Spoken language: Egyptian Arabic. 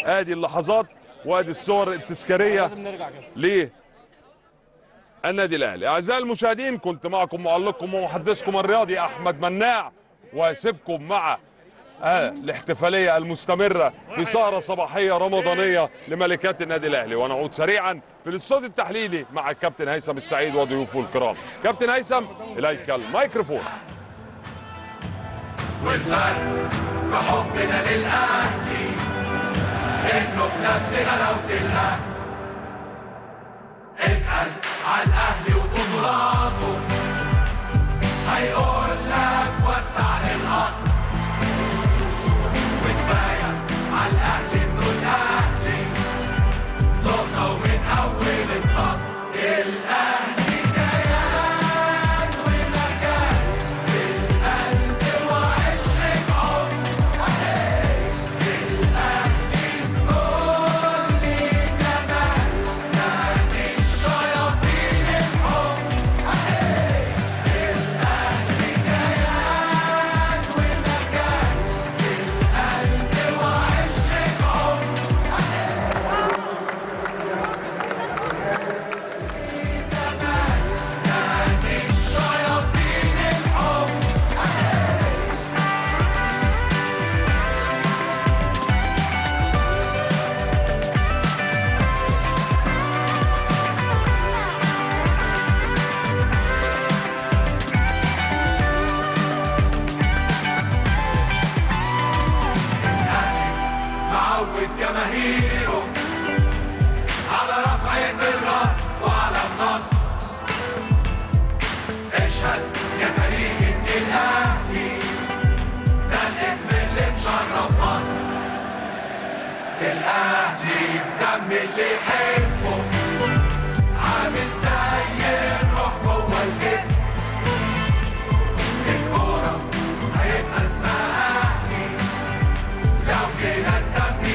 ادي اللحظات وادي الصور التذكاريه لازم نرجع كده ليه النادي الاهلي اعزائي المشاهدين كنت معكم معلقكم ومحدثكم الرياضي احمد مناع واسيبكم مع آه الاحتفاليه المستمره في سهره صباحيه رمضانيه لملكات النادي الاهلي ونعود سريعا في الاستوديو التحليلي مع الكابتن هيثم السعيد وضيوفه الكرام كابتن هيثم اليك الميكروفون والفرق في حبنا للأهلي إنه في نفس غلاوة الأهل اسأل على الأهلي وبطولاته هيقول لك وسع للقطر وكفاية على الأهلي إنه الأهلي نقطة ومن أول السطر الأهلي كيان ومكان في القلب وعشرة عمر الأهلي في كل زمان نادي الشياطين الحب الأهلي كيان ومكان في القلب وعشرة عمر زمان نادي الشياطين الحب معود جماهيره على رفعة الراس وعلى النصر اشهد يا تاريخ ان الاهلي ده الاسم اللي مشرف مصر الاهلي في دم اللي يحبه عامل زي الروح جوه الجسم الكورة هيبقى اسمها اهلي لو جينا نسمي